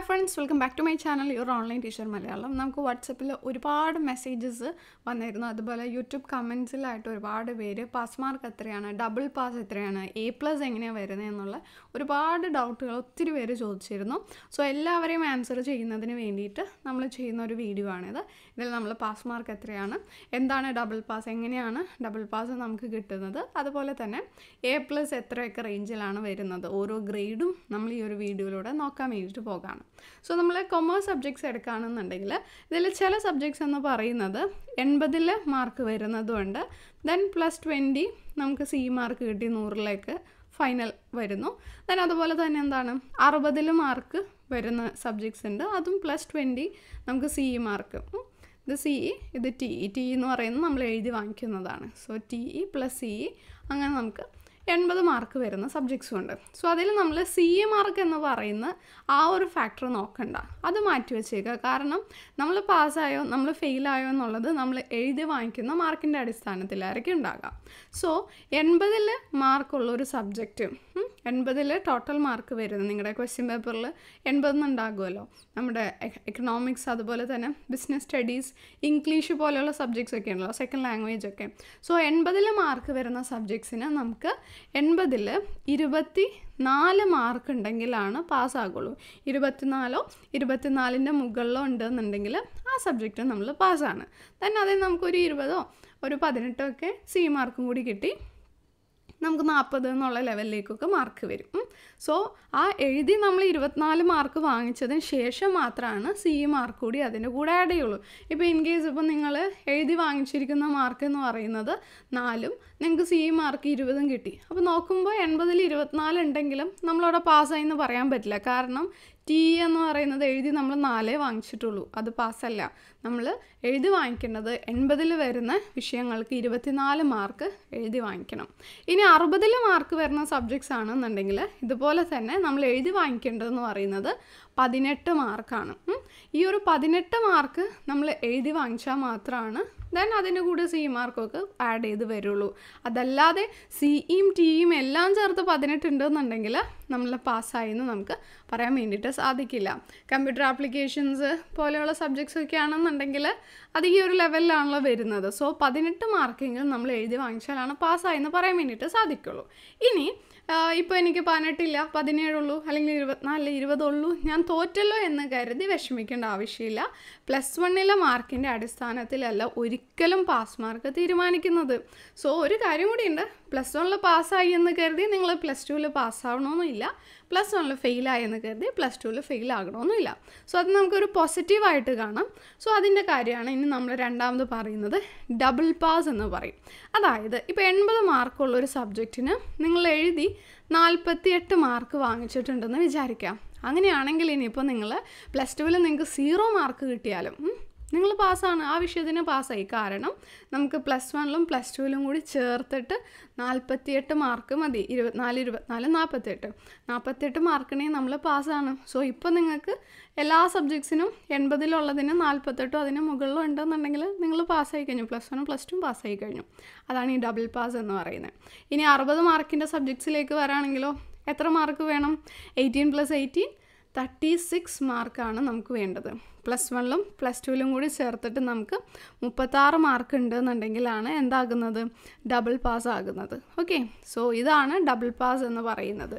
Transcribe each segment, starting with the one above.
friends welcome back to my channel your online teacher Malayalam നമുക്ക് വാട്സപ്പിൽ ഒരുപാട് മെസ്സേജസ് വന്നിരുന്നു അതുപോലെ യൂട്യൂബ് കമൻസിലായിട്ട് ഒരുപാട് പേര് പാസ് മാർക്ക് എത്രയാണ് ഡബിൾ പാസ് എത്രയാണ് എ പ്ലസ് എങ്ങനെയാണ് വരുന്നത് എന്നുള്ള ഒരുപാട് ഡൗട്ടുകൾ ഒത്തിരി പേര് ചോദിച്ചിരുന്നു സോ എല്ലാവരെയും ആൻസർ ചെയ്യുന്നതിന് വേണ്ടിയിട്ട് നമ്മൾ ചെയ്യുന്ന ഒരു വീഡിയോ ആണിത് ഇതിൽ നമ്മൾ പാസ് മാർക്ക് എത്രയാണ് എന്താണ് ഡബിൾ പാസ് എങ്ങനെയാണ് ഡബിൾ പാസ് നമുക്ക് കിട്ടുന്നത് അതുപോലെ തന്നെ എ പ്ലസ് എത്രയൊക്കെ റേഞ്ചിലാണ് വരുന്നത് ഓരോ ഗ്രേഡും നമ്മൾ ഈ ഒരു വീഡിയോയിലൂടെ നോക്കാൻ വേണ്ടിയിട്ട് പോകാം സോ നമ്മൾ കൊമേഴ്സ് സബ്ജക്ട്സ് എടുക്കുകയാണെന്നുണ്ടെങ്കിൽ ഇതിൽ ചില സബ്ജക്ട്സ് എന്ന് പറയുന്നത് എൺപതിൽ മാർക്ക് വരുന്നതുകൊണ്ട് ദെൻ പ്ലസ് ട്വൻറ്റി നമുക്ക് സി മാർക്ക് കിട്ടി നൂറിലേക്ക് ഫൈനൽ വരുന്നു ദെൻ അതുപോലെ തന്നെ എന്താണ് അറുപതിൽ മാർക്ക് വരുന്ന സബ്ജക്ട്സ് ഉണ്ട് അതും പ്ലസ് ട്വൻറ്റി നമുക്ക് സി മാർക്ക് ഇത് സി ഇ ഇത് ടി ഇ ടി എന്ന് പറയുന്നത് നമ്മൾ എഴുതി വാങ്ങിക്കുന്നതാണ് so T E plus C E അങ്ങനെ നമുക്ക് എൺപത് മാർക്ക് വരുന്ന സബ്ജക്ട്സും ഉണ്ട് സോ അതിൽ നമ്മൾ സി എ മാർക്ക് എന്ന് പറയുന്ന ആ ഒരു ഫാക്ടർ നോക്കണ്ട അത് മാറ്റി വെച്ചേക്കുക കാരണം നമ്മൾ പാസ്സായോ നമ്മൾ ഫെയിലായോ എന്നുള്ളത് നമ്മൾ എഴുതി വാങ്ങിക്കുന്ന മാർക്കിൻ്റെ അടിസ്ഥാനത്തിലായിരിക്കും ഉണ്ടാകാം സോ എൺപതിൽ മാർക്കുള്ള ഒരു സബ്ജക്റ്റ് എൺപതിൽ ടോട്ടൽ മാർക്ക് വരുന്നത് നിങ്ങളുടെ ക്വസ്റ്റ്യൻ പേപ്പറിൽ എൺപതെന്ന് ഉണ്ടാകുമല്ലോ നമ്മുടെ എക്കണോമിക്സ് അതുപോലെ തന്നെ ബിസിനസ് സ്റ്റഡീസ് ഇംഗ്ലീഷ് പോലെയുള്ള സബ്ജക്ട്സ് ഒക്കെ ഉണ്ടല്ലോ സെക്കൻഡ് ലാംഗ്വേജ് ഒക്കെ സോ എൺപതിൽ മാർക്ക് വരുന്ന സബ്ജക്ട്സിന് നമുക്ക് എൺപതിൽ ഇരുപത്തി നാല് മാർക്ക് ഉണ്ടെങ്കിലാണ് പാസ്സാകുള്ളൂ ഇരുപത്തിനാലോ ഇരുപത്തിനാലിൻ്റെ മുകളിലോ ഉണ്ടെന്നുണ്ടെങ്കിൽ ആ സബ്ജക്റ്റ് നമ്മൾ പാസ്സാണ് തന്നെ അതിൽ നമുക്കൊരു ഇരുപതോ ഒരു പതിനെട്ടോ ഒക്കെ സി മാർക്കും കൂടി കിട്ടി നമുക്ക് നാൽപ്പത് എന്നുള്ള ലെവലിലേക്കൊക്കെ മാർക്ക് വരും സോ ആ എഴുതി നമ്മൾ ഇരുപത്തിനാല് മാർക്ക് വാങ്ങിച്ചതിന് ശേഷം മാത്രമാണ് സി മാർക്ക് കൂടി അതിൻ്റെ കൂടെ ആഡ് ചെയ്യുള്ളൂ ഇപ്പോൾ ഇൻ കേസ് ഇപ്പോൾ നിങ്ങൾ എഴുതി വാങ്ങിച്ചിരിക്കുന്ന മാർക്ക് എന്ന് പറയുന്നത് നാലും നിങ്ങൾക്ക് സി മാർക്ക് ഇരുപതും കിട്ടി അപ്പോൾ നോക്കുമ്പോൾ എൺപതിൽ ഇരുപത്തിനാല് ഉണ്ടെങ്കിലും നമ്മളവിടെ പാസ്സായി എന്ന് പറയാൻ പറ്റില്ല കാരണം ടി എന്ന് പറയുന്നത് എഴുതി നമ്മൾ നാലേ വാങ്ങിച്ചിട്ടുള്ളൂ അത് പാസ്സല്ല നമ്മൾ എഴുതി വാങ്ങിക്കേണ്ടത് എൺപതിൽ വരുന്ന വിഷയങ്ങൾക്ക് ഇരുപത്തിനാല് മാർക്ക് എഴുതി വാങ്ങിക്കണം ഇനി അറുപതിൽ മാർക്ക് വരുന്ന സബ്ജക്ട്സ് ആണെന്നുണ്ടെങ്കിൽ ഇതുപോലെ തന്നെ നമ്മൾ എഴുതി വാങ്ങിക്കേണ്ടതെന്ന് പറയുന്നത് പതിനെട്ട് മാർക്കാണ് ഈ ഒരു പതിനെട്ട് മാർക്ക് നമ്മൾ എഴുതി വാങ്ങിച്ചാൽ മാത്രമാണ് ദെൻ അതിൻ്റെ കൂടെ സി മാർക്കൊക്കെ ആഡ് ചെയ്ത് വരുള്ളൂ അതല്ലാതെ സിഇയും ടിയും എല്ലാം ചേർത്ത് പതിനെട്ട് ഉണ്ടെന്നുണ്ടെങ്കിൽ നമ്മൾ പാസ്സായി എന്ന് നമുക്ക് പറയാൻ വേണ്ടിയിട്ട് സാധിക്കില്ല കമ്പ്യൂട്ടർ ആപ്ലിക്കേഷൻസ് പോലെയുള്ള സബ്ജക്ട്സ് ഒക്കെ ആണെന്നുണ്ടെങ്കിൽ അത് ഈ ഒരു ലെവലിലാണല്ലോ വരുന്നത് സോ പതിനെട്ട് മാർക്കെങ്കിലും നമ്മൾ എഴുതി വാങ്ങിച്ചാലാണ് പാസ്സായി എന്ന് പറയാൻ വേണ്ടിയിട്ട് സാധിക്കുള്ളൂ ഇനി ഇപ്പോൾ എനിക്ക് പതിനെട്ടില്ല പതിനേഴുള്ളൂ അല്ലെങ്കിൽ ഇരുപത്തിനാല് ഇരുപതുള്ളൂ ഞാൻ തോറ്റല്ലോ എന്ന് കരുതി വിഷമിക്കേണ്ട ആവശ്യമില്ല പ്ലസ് വണ്ണിലെ മാർക്കിൻ്റെ അടിസ്ഥാനത്തിലല്ല ഒരിക്കലും പാസ് മാർക്ക് തീരുമാനിക്കുന്നത് സോ ഒരു കാര്യം കൂടിയുണ്ട് പ്ലസ് വണ്ണിൽ പാസ്സായി എന്ന് കരുതി നിങ്ങൾ പ്ലസ് ടുവിൽ പാസ്സാവണമെന്നില്ല പ്ലസ് വണ്ണിൽ ഫെയിലായി എന്ന് കരുതി പ്ലസ് ടുവിൽ ഫെയിൽ ആകണമെന്നില്ല സോ അത് നമുക്കൊരു പോസിറ്റീവായിട്ട് കാണാം സോ അതിൻ്റെ കാര്യമാണ് ഇനി നമ്മൾ രണ്ടാമത് പറയുന്നത് ഡബിൾ പാസ് എന്ന് പറയും അതായത് ഇപ്പോൾ എൺപത് മാർക്കുള്ള ഒരു സബ്ജക്റ്റിന് നിങ്ങൾ എഴുതി നാൽപ്പത്തി എട്ട് മാർക്ക് വാങ്ങിച്ചിട്ടുണ്ടെന്ന് വിചാരിക്കാം അങ്ങനെയാണെങ്കിൽ ഇനിയിപ്പോൾ നിങ്ങൾ പ്ലസ് ടുവിൽ നിങ്ങൾക്ക് സീറോ മാർക്ക് കിട്ടിയാലും നിങ്ങൾ പാസ്സാണ് ആ വിഷയത്തിന് പാസ്സായി കാരണം നമുക്ക് പ്ലസ് വണ്ണിലും പ്ലസ് ടുവിലും കൂടി ചേർത്തിട്ട് നാൽപ്പത്തിയെട്ട് മാർക്ക് മതി ഇരുപത്തിനാല് ഇരുപത്തിനാല് നാൽപ്പത്തെട്ട് നാൽപ്പത്തെട്ട് മാർക്കിനെയും നമ്മൾ പാസ്സാണ് സോ ഇപ്പോൾ നിങ്ങൾക്ക് എല്ലാ സബ്ജക്ട്സിനും എൺപതിലുള്ളതിന് നാൽപ്പത്തെട്ടോ അതിന് മുകളിലോ ഉണ്ടെന്നുണ്ടെങ്കിൽ നിങ്ങൾ പാസ്സായി കഴിഞ്ഞു പ്ലസ് വണ്ണും പ്ലസ് ടു പാസ്സായി കഴിഞ്ഞു അതാണ് ഈ ഡബിൾ പാസ് എന്ന് പറയുന്നത് ഇനി അറുപത് മാർക്കിൻ്റെ സബ്ജക്ട്സിലേക്ക് വരാണെങ്കിലോ എത്ര മാർക്ക് വേണം eighteen plus eighteen thirty six മാർക്കാണ് നമുക്ക് വേണ്ടത് പ്ലസ് വണ്ണിലും പ്ലസ് ടുവിലും കൂടി ചേർത്തിട്ട് നമുക്ക് മുപ്പത്താറ് മാർക്ക് ഉണ്ട് എന്നുണ്ടെങ്കിലാണ് എന്താകുന്നത് ഡബിൾ പാസ് ആകുന്നത് ഓക്കെ സോ ഇതാണ് ഡബിൾ പാസ് എന്ന് പറയുന്നത്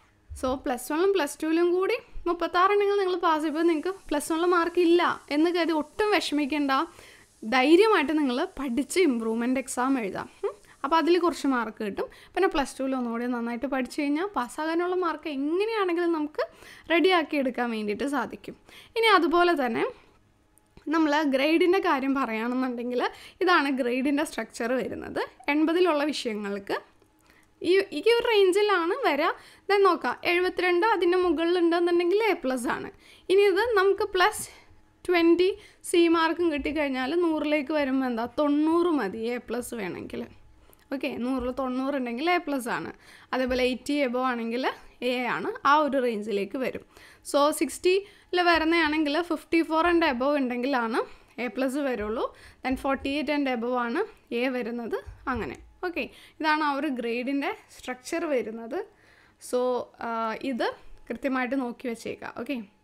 സോ പ്ലസ് വണ്ണിലും പ്ലസ് ടുവിലും കൂടി മുപ്പത്താറുണ്ടെങ്കിൽ നിങ്ങൾ പാസ് ചെയ്യുമ്പോൾ നിങ്ങൾക്ക് പ്ലസ് വണ്ണിൽ മാർക്ക് ഇല്ല എന്ന് കരുതി ഒട്ടും വിഷമിക്കേണ്ട ധൈര്യമായിട്ട് നിങ്ങൾ പഠിച്ച് ഇമ്പ്രൂവ്മെൻറ്റ് എക്സാം എഴുതാം അപ്പോൾ അതിൽ കുറച്ച് മാർക്ക് കിട്ടും പിന്നെ പ്ലസ് ടുവിൽ ഒന്നുകൂടി നന്നായിട്ട് പഠിച്ചു കഴിഞ്ഞാൽ പാസ്സാകാനുള്ള മാർക്ക് എങ്ങനെയാണെങ്കിലും നമുക്ക് റെഡിയാക്കി എടുക്കാൻ വേണ്ടിയിട്ട് സാധിക്കും ഇനി അതുപോലെ തന്നെ നമ്മൾ ഗ്രേഡിൻ്റെ കാര്യം പറയുകയാണെന്നുണ്ടെങ്കിൽ ഇതാണ് ഗ്രേഡിൻ്റെ സ്ട്രക്ചർ വരുന്നത് എൺപതിലുള്ള വിഷയങ്ങൾക്ക് ഈ ഈ ഒരു റേഞ്ചിലാണ് വരിക ദെൻ നോക്കാം എഴുപത്തിരണ്ട് അതിൻ്റെ മുകളിലുണ്ടെന്നുണ്ടെങ്കിൽ എ പ്ലസ് ആണ് ഇനി ഇത് നമുക്ക് പ്ലസ് ട്വൻറ്റി സി മാർക്കും കിട്ടിക്കഴിഞ്ഞാൽ നൂറിലേക്ക് വരുമ്പോൾ എന്താ തൊണ്ണൂറ് മതി എ പ്ലസ് വേണമെങ്കിൽ ഓക്കെ നൂറിൽ തൊണ്ണൂറുണ്ടെങ്കിൽ എ പ്ലസ് ആണ് അതേപോലെ എയ്റ്റി എബോ ആണെങ്കിൽ എ ആണ് ആ ഒരു റേഞ്ചിലേക്ക് വരും സോ സിക്സ്റ്റിയിൽ വരുന്നതാണെങ്കിൽ ഫിഫ്റ്റി ഫോർ ആൻഡ് എബോ ഉണ്ടെങ്കിലാണ് എ പ്ലസ് വരുള്ളൂ then forty eight and above ആണ് എ വരുന്നത് അങ്ങനെ ഓക്കെ ഇതാണ് ആ ഒരു ഗ്രേഡിൻ്റെ സ്ട്രക്ചർ വരുന്നത് സോ ഇത് കൃത്യമായിട്ട് നോക്കി വെച്ചേക്കാം ഓക്കെ